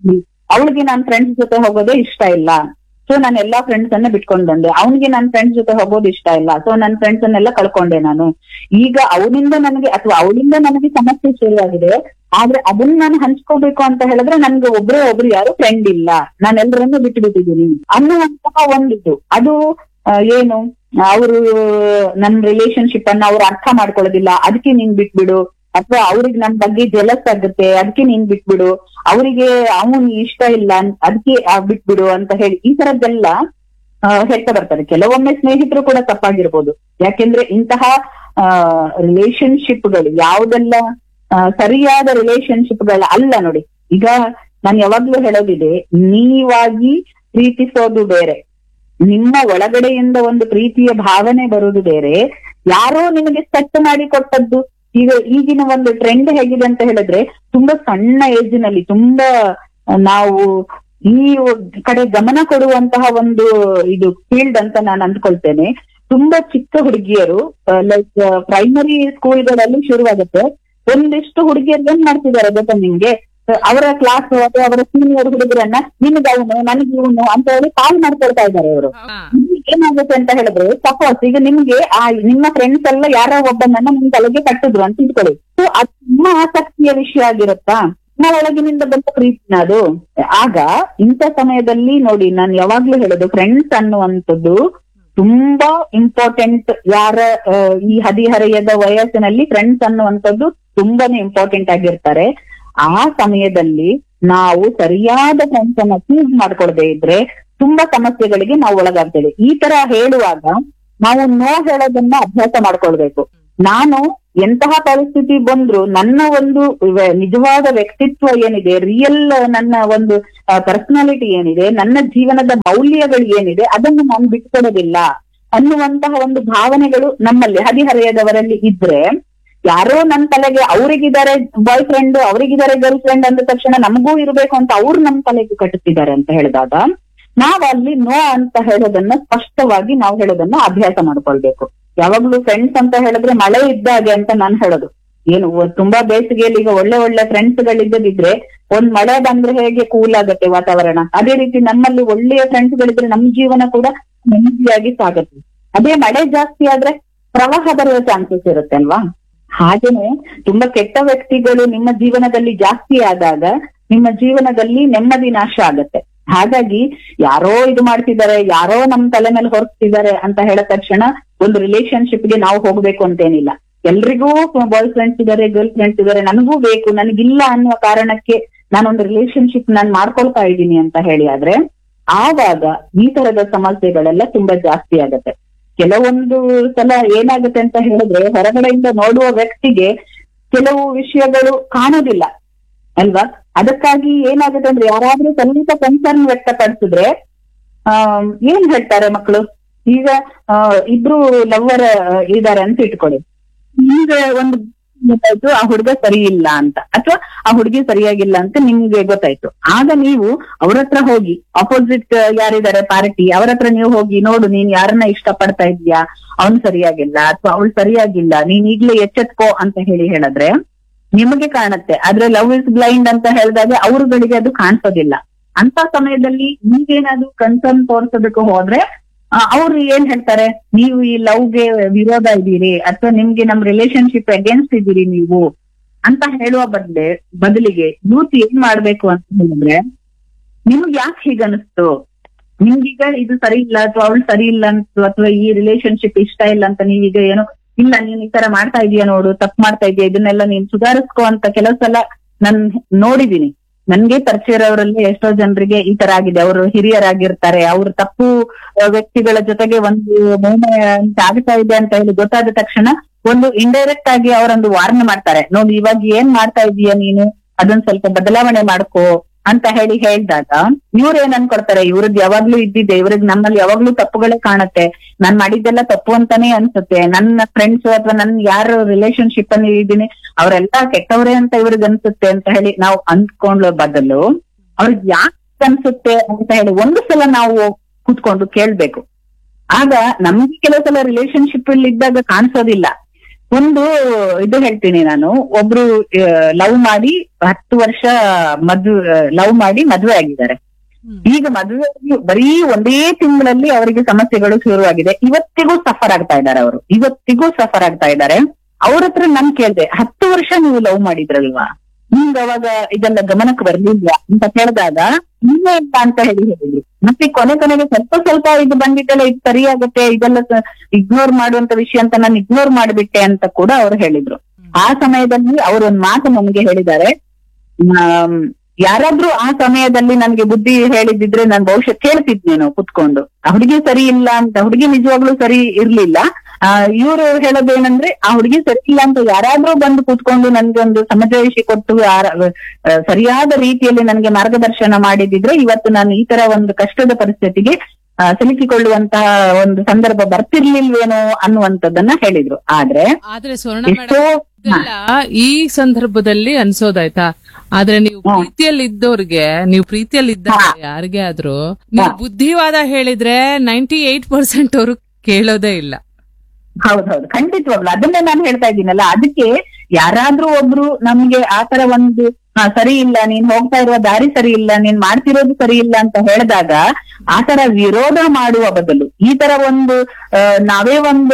ಅವಳಿಗೆ ನಾನು ಫ್ರೆಂಡ್ಸ್ ಜೊತೆ ಹೋಗೋದೇ ಇಷ್ಟ ಇಲ್ಲ ಸೊ ನಾನು ಎಲ್ಲಾ ಫ್ರೆಂಡ್ಸ್ ಅನ್ನ ಬಿಟ್ಕೊಂಡ್ ಬಂದೆ ಅವನಿಗೆ ನನ್ನ ಫ್ರೆಂಡ್ಸ್ ಜೊತೆ ಹೋಗೋದು ಇಷ್ಟ ಇಲ್ಲ ಸೊ ನನ್ನ ಫ್ರೆಂಡ್ಸ್ ಅನ್ನೆಲ್ಲ ಕಳ್ಕೊಂಡೆ ನಾನು ಈಗ ಅವನಿಂದ ನನಗೆ ಅಥವಾ ಅವಳಿಂದ ನನಗೆ ಸಮಸ್ಯೆ ಶುರುವಾಗಿದೆ ಆದ್ರೆ ಅದನ್ನ ನಾನು ಹಂಚ್ಕೋಬೇಕು ಅಂತ ಹೇಳಿದ್ರೆ ನನ್ಗೆ ಒಬ್ರೇ ಒಬ್ರು ಯಾರು ಫ್ರೆಂಡ್ ಇಲ್ಲ ನಾನು ಎಲ್ಲರನ್ನು ಬಿಟ್ಟು ಬಿಟ್ಟಿದ್ದೀನಿ ಅನ್ನುವಂತಹ ಒಂದಿದು ಅದು ಆ, ಏನು ಅವರು ನನ್ನ ರಿಲೇಶನ್ಶಿಪ್ ಅನ್ನ ಅವ್ರು ಅರ್ಥ ಮಾಡ್ಕೊಳ್ಳೋದಿಲ್ಲ ಅದಕ್ಕೆ ನೀನ್ ಬಿಟ್ಬಿಡು ಅಥವಾ ಅವ್ರಿಗೆ ನನ್ ಬಗ್ಗೆ ಜಲಸ್ ಆಗುತ್ತೆ ಅದಕ್ಕೆ ನೀನ್ ಬಿಟ್ಬಿಡು ಅವರಿಗೆ ಅವನು ಇಷ್ಟ ಇಲ್ಲ ಅದಕ್ಕೆ ಬಿಟ್ಬಿಡು ಅಂತ ಹೇಳಿ ಈ ತರದ್ದೆಲ್ಲ ಆ, ಹೇಳ್ತಾ ಬರ್ತಾರೆ ಕೆಲವೊಮ್ಮೆ ಸ್ನೇಹಿತರು ಕೂಡ ತಪ್ಪಾಗಿರ್ಬೋದು ಯಾಕೆಂದ್ರೆ ಇಂತಹ ರಿಲೇಶನ್ಶಿಪ್ಗಳು ಯಾವುದೆಲ್ಲ ಆ, ಸರಿಯಾದ ರಿಲೇಶನ್ಶಿಪ್ಗಳ ಅಲ್ಲ ನೋಡಿ ಈಗ ನಾನು ಯಾವಾಗ್ಲೂ ಹೇಳೋದಿದೆ ನೀವಾಗಿ ಪ್ರೀತಿಸೋದು ಬೇರೆ ನಿಮ್ಮ ಒಳಗಡೆಯಿಂದ ಒಂದು ಪ್ರೀತಿಯ ಭಾವನೆ ಬರುವುದು ಬೇರೆ ಯಾರೋ ನಿಮಗೆ ಸೆಟ್ ಮಾಡಿ ಕೊಟ್ಟದ್ದು ಈಗ ಈಗಿನ ಒಂದು ಟ್ರೆಂಡ್ ಹೇಗಿದೆ ಅಂತ ಹೇಳಿದ್ರೆ ತುಂಬಾ ಸಣ್ಣ ಏಜ್ ನಲ್ಲಿ ತುಂಬಾ ನಾವು ಈ ಕಡೆ ಗಮನ ಕೊಡುವಂತಹ ಒಂದು ಇದು ಫೀಲ್ಡ್ ಅಂತ ನಾನು ಅಂದ್ಕೊಳ್ತೇನೆ ತುಂಬಾ ಚಿಕ್ಕ ಹುಡುಗಿಯರು ಲೈಕ್ ಪ್ರೈಮರಿ ಸ್ಕೂಲ್ಗಳಲ್ಲಿ ಶುರುವಾಗುತ್ತೆ ಒಂದಿಷ್ಟು ಹುಡುಗಿಯರು ಏನ್ ಮಾಡ್ತಿದ್ದಾರೆ ಗೊತ್ತಾ ನಿಮ್ಗೆ ಆ, ಅವರ ಕ್ಲಾಸ್ ಅಥವಾ ಅವರ ಸೀನಿಯರ್ ಹುಡುಗರನ್ನ ನಿನಗೆ ಅವನು ನನಗೆ ಇವನು ಅಂತ ಹೇಳಿ ಕಾಲ್ ಮಾಡ್ಕೊಳ್ತಾ ಇದ್ದಾರೆ ಅವರು ಏನಾಗುತ್ತೆ ಅಂತ ಹೇಳಿದ್ರೆ ಸಪೋಸ್ ಈಗ ನಿಮ್ಗೆ ಆ ನಿಮ್ಮ ಫ್ರೆಂಡ್ಸ್ ಎಲ್ಲ ಯಾರೋ ಒಬ್ಬನನ್ನ ನಿಮ್ ತಲೆಗೆ ಕಟ್ಟಿದ್ರು ಅಂತ ಇಟ್ಕೊಳ್ಳಿ ಸೊ ಅದು ನಿಮ್ಮ ಆಸಕ್ತಿಯ ವಿಷಯ ಆಗಿರುತ್ತಾ ನಿಮ್ಮ ಒಳಗಿನಿಂದ ಬಂದ ಪ್ರೀತಿನ ಅದು ಆಗ ಇಂಥ ಸಮಯದಲ್ಲಿ ನೋಡಿ ನಾನು ಯಾವಾಗ್ಲೂ ಹೇಳೋದು ಫ್ರೆಂಡ್ಸ್ ಅನ್ನುವಂಥದ್ದು ತುಂಬಾ ಇಂಪಾರ್ಟೆಂಟ್ ಯಾರ ಆ, ಈ ಹದಿಹರೆಯದ ವಯಸ್ಸಿನಲ್ಲಿ ಫ್ರೆಂಡ್ಸ್ ಅನ್ನುವಂಥದ್ದು ತುಂಬಾನೇ ಇಂಪಾರ್ಟೆಂಟ್ ಆಗಿರ್ತಾರೆ ಆ ಸಮಯದಲ್ಲಿ ನಾವು ಸರಿಯಾದ ಫ್ರೆಂಡ್ಸ್ ಅನ್ನ ಚೂಸ್ ಮಾಡ್ಕೊಳ್ದೇ ಇದ್ರೆ ತುಂಬಾ ಸಮಸ್ಯೆಗಳಿಗೆ ನಾವು ಒಳಗಾಗ್ತೇವೆ ಈ ತರ ಹೇಳುವಾಗ ನಾವು ನೋ ಹೇಳೋದನ್ನ ಅಭ್ಯಾಸ ಮಾಡ್ಕೊಳ್ಬೇಕು ನಾನು ಎಂತಹ ಪರಿಸ್ಥಿತಿ ಬಂದ್ರು ನನ್ನ ಒಂದು ವ- ನಿಜವಾದ ವ್ಯಕ್ತಿತ್ವ ಏನಿದೆ ರಿಯಲ್ ನನ್ನ ಒಂದು ಪರ್ಸನಾಲಿಟಿ ಏನಿದೆ ನನ್ನ ಜೀವನದ ಮೌಲ್ಯಗಳು ಏನಿದೆ ಅದನ್ನು ನಾನು ಬಿಟ್ಕೊಡೋದಿಲ್ಲ ಅನ್ನುವಂತಹ ಒಂದು ಭಾವನೆಗಳು ನಮ್ಮಲ್ಲಿ ಹದಿಹರೆಯದವರಲ್ಲಿ ಇದ್ರೆ ಯಾರೋ ನನ್ನ ತಲೆಗೆ ಅವರಿಗಿದ್ದಾರೆ ಬಾಯ್ ಫ್ರೆಂಡ್ ಅವರಿಗಿದ್ದಾರೆ ಗರ್ಲ್ ಫ್ರೆಂಡ್ ಅಂದ ತಕ್ಷಣ ನಮಗೂ ಇರಬೇಕು ಅಂತ ಅವ್ರು ನಮ್ಮ ತಲೆಗೆ ಕಟ್ಟುತ್ತಿದ್ದಾರೆ ಅಂತ ಹೇಳಿದಾಗ ನಾವ್ ಅಲ್ಲಿ ನೋ ಅಂತ ಹೇಳೋದನ್ನ ಸ್ಪಷ್ಟವಾಗಿ ನಾವು ಹೇಳೋದನ್ನ ಅಭ್ಯಾಸ ಮಾಡ್ಕೊಳ್ಬೇಕು ಯಾವಾಗ್ಲೂ ಫ್ರೆಂಡ್ಸ್ ಅಂತ ಹೇಳಿದ್ರೆ ಮಳೆ ಇದ್ದಾಗೆ ಅಂತ ನಾನು ಹೇಳೋದು ಏನು ಒ- ತುಂಬಾ ಬೇಸಿಗೆಯಲ್ಲಿ ಈಗ ಒಳ್ಳೆ ಒಳ್ಳೆ ಫ್ರೆಂಡ್ಸ್ ಗಳಿದ್ದದಿದ್ರೆ ಒಂದ್ ಮಳೆ ಬಂದ್ರೆ ಹೇಗೆ ಕೂಲ್ ಆಗುತ್ತೆ ವಾತಾವರಣ ಅದೇ ರೀತಿ ನಮ್ಮಲ್ಲಿ ಒಳ್ಳೆಯ ಫ್ರೆಂಡ್ಸ್ ಗಳಿದ್ರೆ ನಮ್ ಜೀವನ ಕೂಡ ನೆಮ್ಮದಿಯಾಗಿ ಸಾಗುತ್ತೆ ಅದೇ ಮಳೆ ಜಾಸ್ತಿ ಆದ್ರೆ ಪ್ರವಾಹ ಬರುವ ಚಾನ್ಸಸ್ ಇರುತ್ತೆ ಅಲ್ವಾ ಹಾಗೇನೆ ತುಂಬಾ ಕೆಟ್ಟ ವ್ಯಕ್ತಿಗಳು ನಿಮ್ಮ ಜೀವನದಲ್ಲಿ ಜಾಸ್ತಿ ಆದಾಗ ನಿಮ್ಮ ಜೀವನದಲ್ಲಿ ನೆಮ್ಮದಿ ನಾಶ ಆಗತ್ತೆ ಹಾಗಾಗಿ ಯಾರೋ ಇದು ಮಾಡ್ತಿದ್ದಾರೆ ಯಾರೋ ನಮ್ ತಲೆ ಮೇಲೆ ಹೊರಡ್ತಿದ್ದಾರೆ ಅಂತ ಹೇಳಿದ ತಕ್ಷಣ ಒಂದು ರಿಲೇಶನ್ಶಿಪ್ ಗೆ ನಾವು ಹೋಗ್ಬೇಕು ಅಂತೇನಿಲ್ಲ ಎಲ್ರಿಗೂ ಬಾಯ್ ಫ್ರೆಂಡ್ಸ್ ಇದಾರೆ ಗರ್ಲ್ ಫ್ರೆಂಡ್ಸ್ ಇದಾರೆ ನನಗೂ ಬೇಕು ನನಗಿಲ್ಲ ಅನ್ನುವ ಕಾರಣಕ್ಕೆ ನಾನೊಂದು ರಿಲೇಶನ್ಶಿಪ್ ನಾನು ಮಾಡ್ಕೊಳ್ತಾ ಇದ್ದೀನಿ ಅಂತ ಹೇಳಿ ಆದ್ರೆ ಆವಾಗ ಈ ತರದ ಸಮಸ್ಯೆಗಳೆಲ್ಲ ತುಂಬಾ ಜಾಸ್ತಿ ಆಗತ್ತೆ ಕೆಲವೊಂದು ಸಲ ಏನಾಗುತ್ತೆ ಅಂತ ಹೇಳಿದ್ರೆ ಹೊರಗಡೆಯಿಂದ ನೋಡುವ ವ್ಯಕ್ತಿಗೆ ಕೆಲವು ವಿಷಯಗಳು ಕಾಣೋದಿಲ್ಲ ಅಲ್ವಾ ಅದಕ್ಕಾಗಿ ಏನಾಗುತ್ತೆ ಅಂದ್ರೆ ಯಾರಾದ್ರೂ ಸ್ವಲ್ಪ ಕನ್ಸರ್ನ್ ವ್ಯಕ್ತಪಡಿಸಿದ್ರೆ ಆಮ್, ಏನ್ ಹೇಳ್ತಾರೆ ಮಕ್ಕಳು ಈಗ ಆ, ಇಬ್ರು ಲವ್ವರ್ ಇದಾರೆ ಅಂತ ಇಟ್ಕೊಳ್ಳಿ ಈಗ ಒಂದು ಗೊತ್ತಾಯ್ತು ಆ ಹುಡುಗ ಸರಿ ಇಲ್ಲ ಅಂತ ಅಥವಾ ಆ ಹುಡುಗಿ ಸರಿಯಾಗಿಲ್ಲ ಅಂತ ನಿಮ್ಗೆ ಗೊತ್ತಾಯ್ತು ಆಗ ನೀವು ಅವ್ರ ಹತ್ರ ಹೋಗಿ ಅಪೋಸಿಟ್ ಯಾರಿದ್ದಾರೆ ಪಾರ್ಟಿ ಅವ್ರ ಹತ್ರ ನೀವು ಹೋಗಿ ನೋಡು ನೀನ್ ಯಾರನ್ನ ಇಷ್ಟ ಪಡ್ತಾ ಇದ್ಯಾ ಅವ್ನು ಸರಿಯಾಗಿಲ್ಲ ಅಥವಾ ಅವಳು ಸರಿಯಾಗಿಲ್ಲ ನೀನ್ ಈಗ್ಲೇ ಎಚ್ಚೆತ್ಕೋ ಅಂತ ಹೇಳಿ ಹೇಳಿದ್ರೆ ನಿಮಗೆ ಕಾಣುತ್ತೆ ಆದ್ರೆ ಲವ್ ಇಸ್ ಬ್ಲೈಂಡ್ ಅಂತ ಹೇಳಿದಾಗ ಅವ್ರುಗಳಿಗೆ ಅದು ಕಾಣಿಸೋದಿಲ್ಲ ಅಂತ ಸಮಯದಲ್ಲಿ ನೀವೇನಾದ್ರು ಕನ್ಸರ್ನ್ ತೋರಿಸೋದಕ್ಕೆ ಹೋದ್ರೆ ಅವ್ರು ಏನ್ ಹೇಳ್ತಾರೆ ನೀವು ಈ ಲವ್ಗೆ ವಿರೋಧ ಇದ್ದೀರಿ ಅಥವಾ ನಿಮ್ಗೆ ನಮ್ ರಿಲೇಶನ್ಶಿಪ್ ಅಗೇನ್ಸ್ಟ್ ಇದ್ದೀರಿ ನೀವು ಅಂತ ಹೇಳುವ ಬದಲೆ ಬದಲಿಗೆ ಯೂತ್ ಏನ್ ಮಾಡ್ಬೇಕು ಅಂತ ಹೇಳಿದ್ರೆ ನಿಮ್ಗೆ ಯಾಕೆ ಹೀಗನ್ನಿಸ್ತು ನಿಮ್ಗೀಗ ಇದು ಸರಿ ಇಲ್ಲ ಅಥವಾ ಅವಳು ಸರಿ ಇಲ್ಲ ಅಂತ ಅಥವಾ ಈ ರಿಲೇಶನ್ಶಿಪ್ ಇಷ್ಟ ಇಲ್ಲ ಅಂತ ನೀವೀಗ ಏನೋ ಇಲ್ಲ ನೀನ್ ಈ ತರ ಮಾಡ್ತಾ ಇದೀಯ ನೋಡು ತಪ್ಪು ಮಾಡ್ತಾ ಇದೀಯ ಇದನ್ನೆಲ್ಲ ನೀನ್ ಸುಧಾರಿಸ್ಕೋ ಅಂತ ಕೆಲವು ಸಲ ನಾನ್ ನೋಡಿದೀನಿ ನನ್ಗೆ ಪರಿಚಯ ಇರೋರಲ್ಲಿ ಎಷ್ಟೋ ಜನರಿಗೆ ಈ ತರ ಆಗಿದೆ ಅವರು ಹಿರಿಯರಾಗಿರ್ತಾರೆ ಅವ್ರ ತಪ್ಪು ಆ, ವ್ಯಕ್ತಿಗಳ ಜೊತೆಗೆ ಒಂದು ಮೂವ್ಮೆಂಟ್ ಆಗ್ತಾ ಇದೆ ಅಂತ ಹೇಳಿ ಗೊತ್ತಾದ ತಕ್ಷಣ ಒಂದು ಇಂಡೈರೆಕ್ಟ್ ಆಗಿ ಅವರೊಂದು ವಾರ್ನೆ ಮಾಡ್ತಾರೆ ನೋಡಿ ಇವಾಗ ಏನ್ ಮಾಡ್ತಾ ಇದೀಯ ನೀನು ಅದನ್ನ ಸ್ವಲ್ಪ ಬದಲಾವಣೆ ಮಾಡ್ಕೋ ಅಂತ ಹೇಳಿ ಹೇಳಿದಾಗ ಇವ್ರು ಏನ್ ಅನ್ಕೊಡ್ತಾರೆ ಇವ್ರದ್ ಯಾವಾಗ್ಲೂ ಇದ್ದಿದೆ ಇವ್ರಿಗೆ ನಮ್ಮಲ್ಲಿ ಯಾವಾಗ್ಲೂ ತಪ್ಪುಗಳೇ ಕಾಣುತ್ತೆ ನಾನ್ ಮಾಡಿದ್ದೆಲ್ಲ ತಪ್ಪು ಅಂತಾನೆ ಅನ್ಸುತ್ತೆ ನನ್ನ ಫ್ರೆಂಡ್ಸ್ ಅಥವಾ ನನ್ ಯಾರು ರಿಲೇಶನ್ಶಿಪ್ ಅಲ್ಲಿ ಇದ್ದೀನಿ ಅವರೆಲ್ಲ ಕೆಟ್ಟವ್ರೆ ಅಂತ ಇವ್ರಿಗೆ ಅನ್ಸುತ್ತೆ ಅಂತ ಹೇಳಿ ನಾವು ಅಂದ್ಕೊಳ್ಳೋ ಬದಲು ಅವ್ರಿಗೆ ಯಾಕೆ ಅನ್ಸುತ್ತೆ ಅಂತ ಹೇಳಿ ಒಂದು ಸಲ ನಾವು ಕೂತ್ಕೊಂಡು ಕೇಳ್ಬೇಕು ಆಗ ನಮ್ಗೆ ಕೆಲವು ಸಲ ರಿಲೇಶನ್ಶಿಪ್ ಅಲ್ಲಿ ಇದ್ದಾಗ ಕಾಣಿಸೋದಿಲ್ಲ ಒಂದು ಇದು ಹೇಳ್ತೀನಿ ನಾನು ಒಬ್ರು ಲವ್ ಮಾಡಿ ಹತ್ತು ವರ್ಷ ಮದ್ವೆ ಲವ್ ಮಾಡಿ ಮದ್ವೆ ಆಗಿದ್ದಾರೆ ಈಗ ಮದುವೆ ಆಗಿ ಬರೀ ಒಂದೇ ತಿಂಗಳಲ್ಲಿ ಅವರಿಗೆ ಸಮಸ್ಯೆಗಳು ಶುರುವಾಗಿದೆ ಇವತ್ತಿಗೂ ಸಫರ್ ಆಗ್ತಾ ಇದ್ದಾರೆ ಅವರು ಇವತ್ತಿಗೂ ಸಫರ್ ಆಗ್ತಾ ಇದ್ದಾರೆ ಅವ್ರ ಹತ್ರ ನಾನ್ ಕೇಳ್ದೆ ಹತ್ತು ವರ್ಷ ನೀವು ಲವ್ ಮಾಡಿದ್ರಲ್ವಾ ನಿಮ್ಗೆ ಅವಾಗ ಇದೆಲ್ಲ ಗಮನಕ್ಕೆ ಬರ್ಲಿಲ್ಲ ಅಂತ ಕೇಳಿದಾಗ ನೀವೇ ಇಲ್ಲ ಅಂತ ಹೇಳಿ ಹೇಳಿದ್ರು ಮತ್ತೆ ಕೊನೆ ಕೊನೆಗೆ ಸ್ವಲ್ಪ ಸ್ವಲ್ಪ ಇದು ಬಂದಿದ್ದೆಲ್ಲ ಇದು ಸರಿಯಾಗುತ್ತೆ ಇದೆಲ್ಲ ಇಗ್ನೋರ್ ಮಾಡುವಂತ ವಿಷಯ ಅಂತ ನಾನು ಇಗ್ನೋರ್ ಮಾಡಿಬಿಟ್ಟೆ ಅಂತ ಕೂಡ ಅವ್ರು ಹೇಳಿದ್ರು ಆ ಸಮಯದಲ್ಲಿ ಅವ್ರು ಒಂದ್ ಮಾತು ನಮ್ಗೆ ಹೇಳಿದ್ದಾರೆ ಆಮ್, ಯಾರಾದ್ರೂ ಆ ಸಮಯದಲ್ಲಿ ನನ್ಗೆ ಬುದ್ಧಿ ಹೇಳಿದಿದ್ರೆ ನಾನು ಬಹುಶಃ ಕೇಳ್ತಿದ್ನೇನೋ ಕುತ್ಕೊಂಡು ಆ ಹುಡುಗಿ ಸರಿ ಇಲ್ಲ ಅಂತ ಹುಡುಗಿ ನಿಜವಾಗ್ಲೂ ಸರಿ ಇರ್ಲಿಲ್ಲ ಆ ಇವ್ರು ಹೇಳೋದೇನಂದ್ರೆ ಆ ಹುಡುಗಿ ಸರಿ ಇಲ್ಲ ಅಂತ ಯಾರಾದ್ರೂ ಬಂದು ಕೂತ್ಕೊಂಡು ನನ್ಗೆ ಒಂದು ಸಮಜಾಯಿಷಿ ಕೊಟ್ಟು ಯಾರ- ಆ, ಸರಿಯಾದ ರೀತಿಯಲ್ಲಿ ನನಗೆ ಮಾರ್ಗದರ್ಶನ ಮಾಡಿದಿದ್ರೆ ಇವತ್ತು ನಾನು ಈ ತರ ಒಂದು ಕಷ್ಟದ ಪರಿಸ್ಥಿತಿಗೆ ಆ, ಸಿಲುಕಿಕೊಳ್ಳುವಂತಹ ಒಂದು ಸಂದರ್ಭ ಬರ್ತಿರ್ಲಿಲ್ವೇನೋ ಅನ್ನುವಂಥದ್ದನ್ನ ಹೇಳಿದ್ರು ಆದ್ರೆ ಆದ್ರೆ ಸ್ವರ್ಣ ಎಷ್ಟೋ ಮೇಡಮ್ ಈ ಸಂದರ್ಭದಲ್ಲಿ ಅನ್ಸೋದಾಯ್ತಾ ಆದ್ರೆ ನೀವು ಹ್ಮ್. ಪ್ರೀತಿಯಲ್ಲಿ ಇದ್ದವ್ರಿಗೆ ನೀವು ಪ್ರೀತಿಯಲ್ಲಿ ಇದ್ದಾಗ ಯಾರಿಗೆ ಆದ್ರೂ ನೀವು ಬುದ್ಧಿವಾದ ಹೇಳಿದ್ರೆ ನೈಂಟಿ ಏಟ್ ಪರ್ಸೆಂಟ್ ಅವರು ಕೇಳೋದೇ ಇಲ್ಲ ಹೌದೌದು ಖಂಡಿತವಾಗ್ಲು ಅದನ್ನೇ ನಾನು ಹೇಳ್ತಾ ಇದ್ದೀನಲ್ಲ ಅದಕ್ಕೆ ಯಾರಾದ್ರೂ ಒಬ್ರು ನಮ್ಗೆ ಆತರ ಒಂದು "ಹಾ, ಸರಿ ಇಲ್ಲ ನೀನ್ ಹೋಗ್ತಾ ಇರುವ ದಾರಿ ಸರಿ ಇಲ್ಲ ನೀನ್ ಮಾಡ್ತಿರೋದು ಸರಿ ಇಲ್ಲ ಅಂತ ಹೇಳಿದಾಗ ಆತರ ವಿರೋಧ ಮಾಡುವ ಬದಲು ಈ ತರ ಒಂದು ಆ, ನಾವೇ ಒಂದು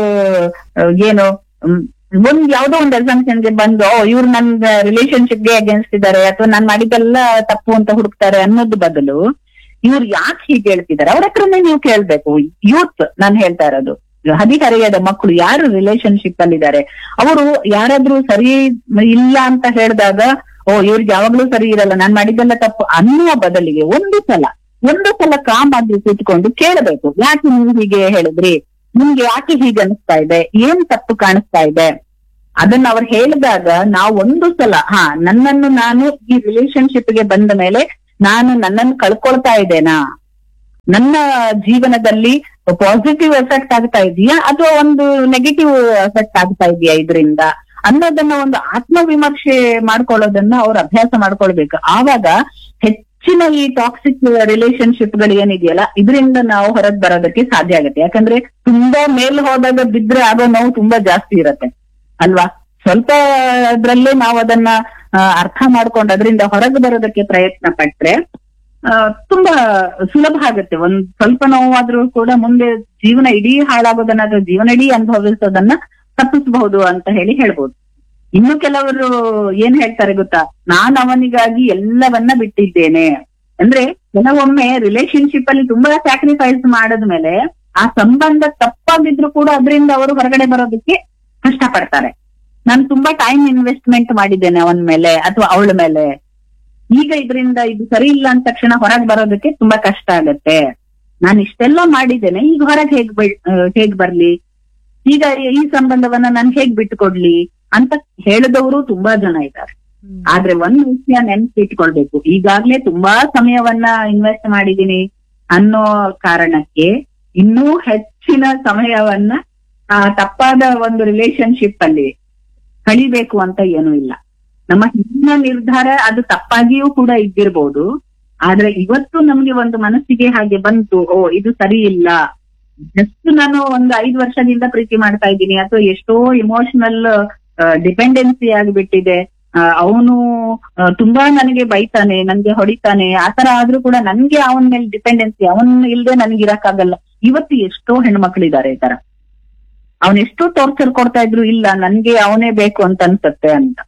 ಆ, ಏನು ಮ್, ಒಂದ್ ಯಾವ್ದೋ ಒಂದು assumption ಗೆ ಬಂದು ಓ ಇವ್ರು ನನ್ ರಿಲೇಶನ್ಶಿಪ್ ಗೆ ಅಗೇನ್ಸ್ಟ್ ಇದ್ದಾರೆ ಅಥವಾ ನಾನ್ ಮಾಡಿದ್ದೆಲ್ಲ ತಪ್ಪು ಅಂತ ಹುಡುಕ್ತಾರೆ ಅನ್ನೋದು ಬದಲು ಇವ್ರು ಯಾಕೆ ಹೀಗೆ ಹೇಳ್ತಿದ್ದಾರೆ ಅವ್ರ ಹತ್ರನೇ ನೀವು ಕೇಳ್ಬೇಕು ಯೂತ್ ನಾನು ಹೇಳ್ತಾ ಇರೋದು ಹದಿಹರೆಯದ ಮಕ್ಕಳು ಯಾರು ರಿಲೇಶನ್ಶಿಪ್ ಅಲ್ಲಿ ಇದ್ದಾರೆ ಅವರು ಯಾರಾದ್ರೂ ಸರಿ ಇಲ್ಲ ಅಂತ ಹೇಳಿದಾಗ ಓ ಇವ್ರಿಗೆ ಯಾವಾಗ್ಲೂ ಸರಿ ಇರಲ್ಲ ನಾನ್ ಮಾಡಿದ್ದೆಲ್ಲ ತಪ್ಪು ಅನ್ನುವ ಬದಲಿಗೆ ಒಂದು ಸಲ ಒಂದು ಸಲ ಕಾಮ್ ಆಗಿ ಕೂತ್ಕೊಂಡು ಕೇಳಬೇಕು ಯಾಕೆ ನೀವು ಹೀಗೆ ಹೇಳಿದ್ರಿ ನಿಮ್ಗೆ ಯಾಕೆ ಹೀಗೆ ಅನಿಸ್ತಾ ಇದೆ ಏನ್ ತಪ್ಪು ಕಾಣಿಸ್ತಾ ಇದೆ ಅದನ್ನ ಅವ್ರು ಹೇಳಿದಾಗ ನಾವು ಒಂದು ಸಲ ಹಾ ನನ್ನನ್ನು ನಾನು ಈ ರಿಲೇಶನ್ಶಿಪ್ ಗೆ ಬಂದ ಮೇಲೆ ನಾನು ನನ್ನನ್ನು ಕಳ್ಕೊಳ್ತಾ ಇದ್ದೇನಾ ನನ್ನ ಜೀವನದಲ್ಲಿ ಪಾಸಿಟಿವ್ ಎಫೆಕ್ಟ್ ಆಗ್ತಾ ಇದೆಯಾ ಅಥವಾ ಒಂದು ನೆಗೆಟಿವ್ ಎಫೆಕ್ಟ್ ಆಗ್ತಾ ಇದೆಯಾ ಇದರಿಂದ ಅನ್ನೋದನ್ನ ಒಂದು ಆತ್ಮವಿಮರ್ಶೆ ಮಾಡ್ಕೊಳ್ಳೋದನ್ನ ಅವ್ರು ಅಭ್ಯಾಸ ಮಾಡ್ಕೊಳ್ಬೇಕು ಆವಾಗ ಹೆಚ್ಚಿನ ಈ ಟಾಕ್ಸಿಕ್ ರಿಲೇಶನ್ಶಿಪ್ ಗಳು ಏನಿದೆಯಲ್ಲ ಇದರಿಂದ ನಾವು ಹೊರಗ್ ಬರೋದಕ್ಕೆ ಸಾಧ್ಯ ಆಗುತ್ತೆ ಯಾಕಂದ್ರೆ ತುಂಬಾ ಮೇಲ್ ಹೋದಾಗ ಬಿದ್ರೆ ಆಗೋ ನೋವು ತುಂಬಾ ಜಾಸ್ತಿ ಇರತ್ತೆ ಅಲ್ವಾ ಸ್ವಲ್ಪ ಅದ್ರಲ್ಲೇ ನಾವು ಅದನ್ನ ಆ, ಅರ್ಥ ಮಾಡ್ಕೊಂಡು ಅದರಿಂದ ಹೊರಗೆ ಬರೋದಕ್ಕೆ ಪ್ರಯತ್ನ ಪಟ್ರೆ ಆ, ತುಂಬಾ ಸುಲಭ ಆಗುತ್ತೆ ಒಂದ್ ಸ್ವಲ್ಪ ನೋವಾದ್ರೂ ಕೂಡ ಮುಂದೆ ಜೀವನ ಇಡೀ ಹಾಳಾಗೋದನ್ನ ಅಥವಾ ಜೀವನ ಇಡೀ ಅನುಭವಿಸೋದನ್ನ ತಪ್ಪಿಸಬಹುದು ಅಂತ ಹೇಳಿ ಹೇಳ್ಬೋದು ಇನ್ನು ಕೆಲವರು ಏನ್ ಹೇಳ್ತಾರೆ ಗೊತ್ತಾ ನಾನ್ ಅವನಿಗಾಗಿ ಎಲ್ಲವನ್ನ ಬಿಟ್ಟಿದ್ದೇನೆ ಅಂದ್ರೆ ಕೆಲವೊಮ್ಮೆ ರಿಲೇಶನ್ಶಿಪ್ ಅಲ್ಲಿ ತುಂಬಾ ಸ್ಯಾಕ್ರಿಫೈಸ್ ಮಾಡದ್ಮೇಲೆ ಆ ಸಂಬಂಧ ತಪ್ಪಾಗಿದ್ರು ಕೂಡ ಅದರಿಂದ ಅವರು ಹೊರಗಡೆ ಬರೋದಕ್ಕೆ ಕಷ್ಟಪಡ್ತಾರೆ ನಾನು ತುಂಬಾ ಟೈಮ್ ಇನ್ವೆಸ್ಟ್ಮೆಂಟ್ ಮಾಡಿದ್ದೇನೆ ಅವನ ಮೇಲೆ ಅಥವಾ ಅವಳ ಮೇಲೆ ಈಗ ಇದರಿಂದ ಇದು ಸರಿ ಇಲ್ಲ ಅಂದ ತಕ್ಷಣ ಹೊರಗೆ ಬರೋದಕ್ಕೆ ತುಂಬಾ ಕಷ್ಟ ಆಗತ್ತೆ ನಾನು ಇಷ್ಟೆಲ್ಲ ಮಾಡಿದ್ದೇನೆ ಈಗ ಹೊರಗೆ ಹೇಗ್ ಬಿ- ಆ, ಹೇಗ್ ಬರ್ಲಿ ಈಗ ಈ ಸಂಬಂಧವನ್ನ ನಾನು ಹೇಗ್ ಬಿಟ್ಟುಕೊಡ್ಲಿ ಅಂತ ಹೇಳಿದವರು ತುಂಬಾ ಜನ ಇದ್ದಾರೆ ಆದ್ರೆ ಒಂದ್ ವಿಷಯ ನೆನ್ಪಿಟ್ಕೊಳ್ಬೇಕು ಈಗಾಗ್ಲೇ ತುಂಬಾ ಸಮಯವನ್ನ ಇನ್ವೆಸ್ಟ್ ಮಾಡಿದೀನಿ ಅನ್ನೋ ಕಾರಣಕ್ಕೆ ಇನ್ನೂ ಹೆಚ್ಚಿನ ಸಮಯವನ್ನ ಆ ತಪ್ಪಾದ ಒಂದು ರಿಲೇಶನ್ಶಿಪ್ ಅಲ್ಲಿ ಕಳಿಬೇಕು ಅಂತ ಏನೂ ಇಲ್ಲ ನಮ್ಮ ಹಿಂದಿನ ನಿರ್ಧಾರ ಅದು ತಪ್ಪಾಗಿಯೂ ಕೂಡ ಇದ್ದಿರ್ಬೋದು ಆದ್ರೆ ಇವತ್ತು ನಮ್ಗೆ ಒಂದು ಮನಸ್ಸಿಗೆ ಹಾಗೆ ಬಂತು ಓ ಇದು ಸರಿ ಇಲ್ಲ ಜಸ್ಟ್ ನಾನು ಒಂದು ಐದು ವರ್ಷದಿಂದ ಪ್ರೀತಿ ಮಾಡ್ತಾ ಇದ್ದೀನಿ ಅಥವಾ ಎಷ್ಟೋ ಇಮೋಷನಲ್ ಡಿಪೆಂಡೆನ್ಸಿ ಆಗಿಬಿಟ್ಟಿದೆ ಅವನು ತುಂಬಾ ನನಗೆ ಬೈತಾನೆ ನನ್ಗೆ ಹೊಡಿತಾನೆ ಆತರ ಆದ್ರೂ ಕೂಡ ನನ್ಗೆ ಅವನ ಮೇಲೆ ಡಿಪೆಂಡೆನ್ಸಿ ಅವನ್ ಇಲ್ದೆ ನನ್ಗೆ ಇರಕ್ಕಾಗಲ್ಲ ಇವತ್ತು ಎಷ್ಟೋ ಹೆಣ್ಮಕ್ಳಿದ್ದಾರೆ ಈ ತರ ಅವನ್ ಎಷ್ಟೋ ಟಾರ್ಚರ್ ಕೊಡ್ತಾ ಇದ್ರು ಇಲ್ಲ ನನ್ಗೆ ಅವನೇ ಬೇಕು ಅಂತ ಅನ್ಸತ್ತೆ ಅಂತ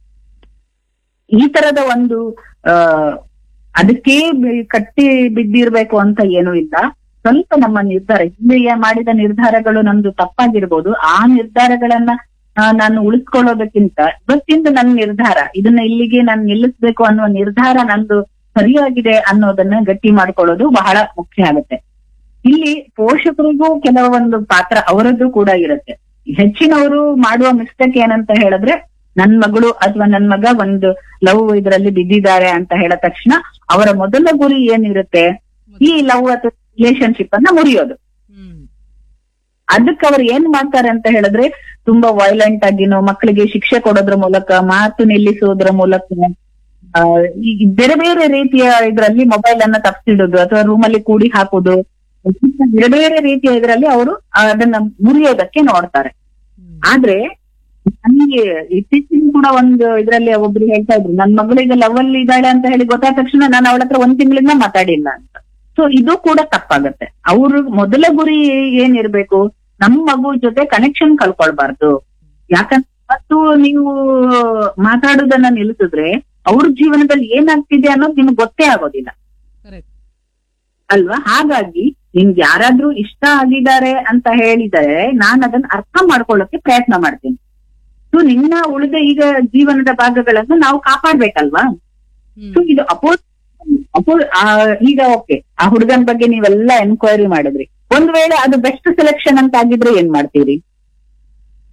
ಈ ತರದ ಒಂದು ಆ ಅದಕ್ಕೆ ಬಿ- ಕಟ್ಟಿ ಬಿದ್ದಿರ್ಬೇಕು ಅಂತ ಏನೂ ಇಲ್ಲ ಸ್ವಲ್ಪ ನಮ್ಮ ನಿರ್ಧಾರ ಹಿಂದೆ ಮಾಡಿದ ನಿರ್ಧಾರಗಳು ನಮ್ದು ತಪ್ಪಾಗಿರ್ಬೋದು ಆ ನಿರ್ಧಾರಗಳನ್ನ ಆ, ನಾನು ಉಳಿಸ್ಕೊಳ್ಳೋದಕ್ಕಿಂತ ಇವತ್ತಿಂದ ನನ್ನ ನಿರ್ಧಾರ ಇದನ್ನ ಇಲ್ಲಿಗೆ ನಾನು ನಿಲ್ಲಿಸ್ಬೇಕು ಅನ್ನುವ ನಿರ್ಧಾರ ನಂದು ಸರಿಯಾಗಿದೆ ಅನ್ನೋದನ್ನ ಗಟ್ಟಿ ಮಾಡ್ಕೊಳ್ಳೋದು ಬಹಳ ಮುಖ್ಯ ಆಗುತ್ತೆ ಇಲ್ಲಿ ಪೋಷಕರಿಗೂ ಕೆಲವೊಂದು ಪಾತ್ರ ಅವರದ್ದು ಕೂಡ ಇರುತ್ತೆ ಹೆಚ್ಚಿನವರು ಮಾಡುವ ಮಿಸ್ಟೇಕ್ ಏನಂತ ಹೇಳಿದ್ರೆ ನನ್ ಮಗಳು ಅಥವಾ ನನ್ ಮಗ ಒಂದು ಲವ್ ಇದರಲ್ಲಿ ಬಿದ್ದಿದ್ದಾರೆ ಅಂತ ಹೇಳಿದ ತಕ್ಷಣ ಅವರ ಮೊದಲ ಗುರಿ ಏನಿರುತ್ತೆ ಈ ಲವ್ ಅಥವಾ ರಿಲೇಶನ್ಶಿಪ್ ಅನ್ನ ಮುರಿಯೋದು ಅದಕ್ಕೆ ಅವ್ರು ಏನ್ ಮಾಡ್ತಾರೆ ಅಂತ ಹೇಳಿದ್ರೆ ತುಂಬಾ ವೈಲೆಂಟ್ ಆಗಿನೋ ಮಕ್ಕಳಿಗೆ ಶಿಕ್ಷೆ ಕೊಡೋದ್ರ ಮೂಲಕ ಮಾತು ನಿಲ್ಲಿಸೋದ್ರ ಮೂಲಕ ಆ, ಈ ಬೇರೆ ಬೇರೆ ರೀತಿಯ ಇದರಲ್ಲಿ ಮೊಬೈಲ್ ಅನ್ನ ತಪ್ಪಿಸಿಡೋದು ಅಥವಾ ರೂಮಲ್ಲಿ ಕೂಡಿ ಹಾಕೋದು ಬೇರೆ ಬೇರೆ ರೀತಿಯ ಇದರಲ್ಲಿ ಅವರು ಅದನ್ನ ಮುರಿಯೋದಕ್ಕೆ ನೋಡ್ತಾರೆ ಆದ್ರೆ ನನಗೆ ಇತ್ತೀಚಿನ ಕೂಡ ಒಂದು ಇದ್ರಲ್ಲಿ ಒಬ್ರು ಹೇಳ್ತಾ ಇದ್ರು ನನ್ ಮಗಳಿಗೆ ಲವ್ ಅಲ್ಲಿ ಇದ್ದಾಳೆ ಅಂತ ಹೇಳಿ ಗೊತ್ತಾದ ತಕ್ಷಣ ನಾನು ಅವಳ ಹತ್ರ ಒಂದ್ ತಿಂಗಳಿಂದ ಮಾತಾಡಿಲ್ಲ ಅಂತ ಸೊ ಇದು ಕೂಡ ತಪ್ಪಾಗತ್ತೆ ಅವ್ರ ಮೊದಲ ಗುರಿ ಏನಿರ್ಬೇಕು ನಮ್ ಮಗು ಜೊತೆ ಕನೆಕ್ಷನ್ ಕಳ್ಕೊಳ್ಬಾರ್ದು ಯಾಕಂದ್ರೆ ಮತ್ತು ನೀವು ಮಾತಾಡೋದನ್ನ ನಿಲ್ಲಿಸಿದ್ರೆ ಅವ್ರ ಜೀವನದಲ್ಲಿ ಏನಾಗ್ತಿದೆ ಅನ್ನೋದು ನಿಮ್ಗೆ ಗೊತ್ತೇ ಆಗೋದಿಲ್ಲ ಅಲ್ವಾ ಹಾಗಾಗಿ ನಿಮ್ಗೆ ಯಾರಾದ್ರೂ ಇಷ್ಟ ಆಗಿದ್ದಾರೆ ಅಂತ ಹೇಳಿದರೆ ನಾನು ಅದನ್ನ ಅರ್ಥ ಮಾಡ್ಕೊಳ್ಳೋಕೆ ಪ್ರಯತ್ನ ಮಾಡ್ತೀನಿ ಸೊ ನಿನ್ನ ಉಳಿದ ಈಗ ಜೀವನದ ಭಾಗಗಳನ್ನ ನಾವು ಕಾಪಾಡ್ಬೇಕಲ್ವಾ ಸೊ ಇದು ಅಪೋ ಅಪೋ ಆ, ಈಗ ಓಕೆ ಆ ಹುಡುಗನ ಬಗ್ಗೆ ನೀವೆಲ್ಲ ಎನ್ಕ್ವೈರಿ ಮಾಡಿದ್ರಿ ಒಂದ್ ವೇಳೆ ಅದು ಬೆಸ್ಟ್ ಸೆಲೆಕ್ಷನ್ ಅಂತ ಆಗಿದ್ರೆ ಏನ್ ಮಾಡ್ತೀರಿ